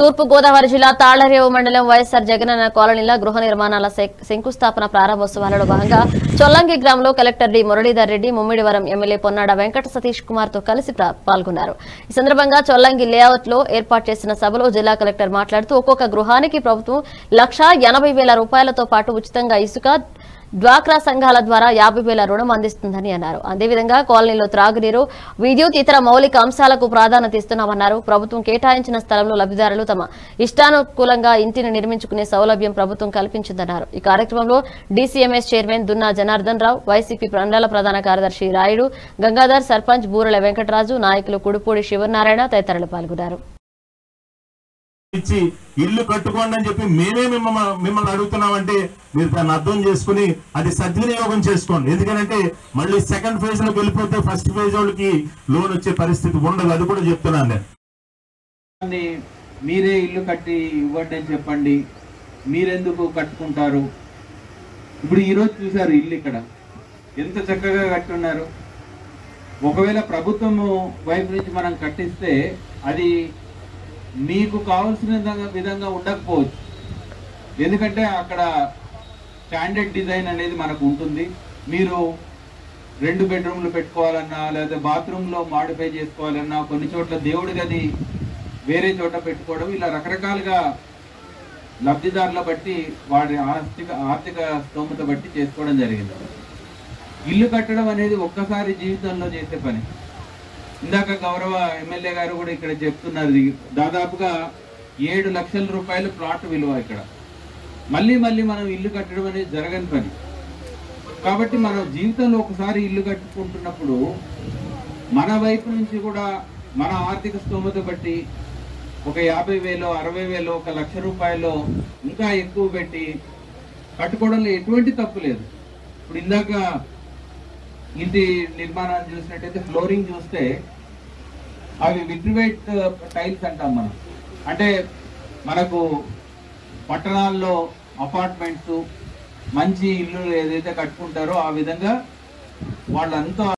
తూర్పు గోదావరి జిల్లా తాళ్లరేవు మండలం వైఎస్ఆర్ జగనన్న కాలనీలో గృహ నిర్మాణాల శే- శంకుస్థాపన ప్రారంభోత్సవాలలో భాగంగా చొల్లంగి గ్రామంలో collector D Muralidhar Reddy Mummidivaram MLA Ponnada Venkata Satish Kumar తో కలిసి ప్రా- పాల్గొన్నారు ఈ సందర్భంగా చొల్లంగి లేఅవుట్ లో ఏర్పాటు చేసిన సభలో జిల్లా కలెక్టర్ మాట్లాడుతూ ఒక్కొక్క గృహానికి ప్రభుత్వం లక్షా ఎనభై వేల రూపాయలతో పాటు ఉచితంగా ఇసుక డ్వాక్రా సంఘాల ద్వారా యాభై వేల రుణం అందిస్తుందని అన్నారు అదేవిధంగా కాలనీలో త్రాగునీరు విద్యుత్ ఇతర మౌలిక అంశాలకు ప్రాధాన్యత ఇస్తున్నామన్నారు ప్రభుత్వం కేటాయించిన స్థలంలో లబ్ధిదారులు తమ ఇష్టానుకూలంగా ఇంటిని నిర్మించుకునే సౌలభ్యం ప్రభుత్వం కల్పించిందన్నారు ఈ కార్యక్రమంలో DCMS chairman Dunna Janardhan Rao YCP మండల ప్రధాన కార్యదర్శి రాయుడు గంగాధర్ సర్పంచ్ బూరల వెంకటరాజు నాయకులు కుడుపూడి శివనారాయణ తదితరులు పాల్గొన్నారు ఇచ్చి ఇల్లు కట్టుకోండి అని చెప్పి మేమే మిమ్మల్ని మిమ్మల్ని అడుగుతున్నామంటే మీరు దాన్ని అర్థం చేసుకుని అది సద్వినియోగం చేసుకోండి ఎందుకంటే మళ్ళీ సెకండ్ ఫేజ్ లోకి వెళ్ళిపోతే ఫస్ట్ ఫేజ్ వాళ్ళకి లోన్ వచ్చే పరిస్థితి ఉండదు అది కూడా చెప్తున్నాను నేను దాన్ని మీరే ఇల్లు కట్టి ఇవ్వండి అని చెప్పండి మీరెందుకు కట్టుకుంటారు ఇప్పుడు ఈరోజు చూసారు ఇల్లు ఇక్కడ ఎంత చక్కగా కట్టున్నారు ఒకవేళ ప్రభుత్వము వైపు నుంచి మనం కట్టిస్తే అది మీకు కావాల్సిన విధంగా విధంగా ఉండకపోవచ్చు ఎందుకంటే అక్కడ స్టాండర్డ్ డిజైన్ అనేది మనకు ఉంటుంది మీరు రెండు బెడ్రూమ్లు పెట్టుకోవాలన్నా లేదా బాత్రూంలో మాడిఫై చేసుకోవాలన్నా కొన్ని చోట్ల దేవుడి గది వేరే చోట పెట్టుకోవడం ఇలా రకరకాలుగా లబ్ధిదారుల బట్టి వారి ఆర్థిక ఆర్థిక స్తోమత బట్టి చేసుకోవడం జరిగింది ఇల్లు కట్టడం అనేది ఒక్కసారి జీవితంలో చేసే పని ఇందాక గౌరవ ఎమ్మెల్యే గారు కూడా ఇక్కడ చెప్తున్నారు ఇది దాదాపుగా ఏడు లక్షల రూపాయలు ప్లాట్ విలువ ఇక్కడ మళ్ళీ మళ్ళీ మనం ఇల్లు కట్టడం అనేది జరగని పని కాబట్టి మనం జీవితంలో ఒకసారి ఇల్లు కట్టుకుంటున్నప్పుడు మన వైపు నుంచి కూడా మన ఆర్థిక స్తోమత బట్టి ఒక యాభై వేలు అరవై వేలు ఒక లక్ష రూపాయలు ఇంకా ఎక్కువ పెట్టి కట్టుకోవడంలో ఎటువంటి తప్పు లేదు ఇప్పుడు ఇందాక ఇంటి నిర్మాణాన్ని చూసినట్టయితే ఫ్లోరింగ్ చూస్తే అవి విట్రివేట్ టైల్స్ అంటాం మనం అంటే మనకు పట్టణాల్లో అపార్ట్మెంట్స్ మంచి ఇల్లు ఏదైతే కట్టుకుంటారో ఆ విధంగా వాళ్ళంతా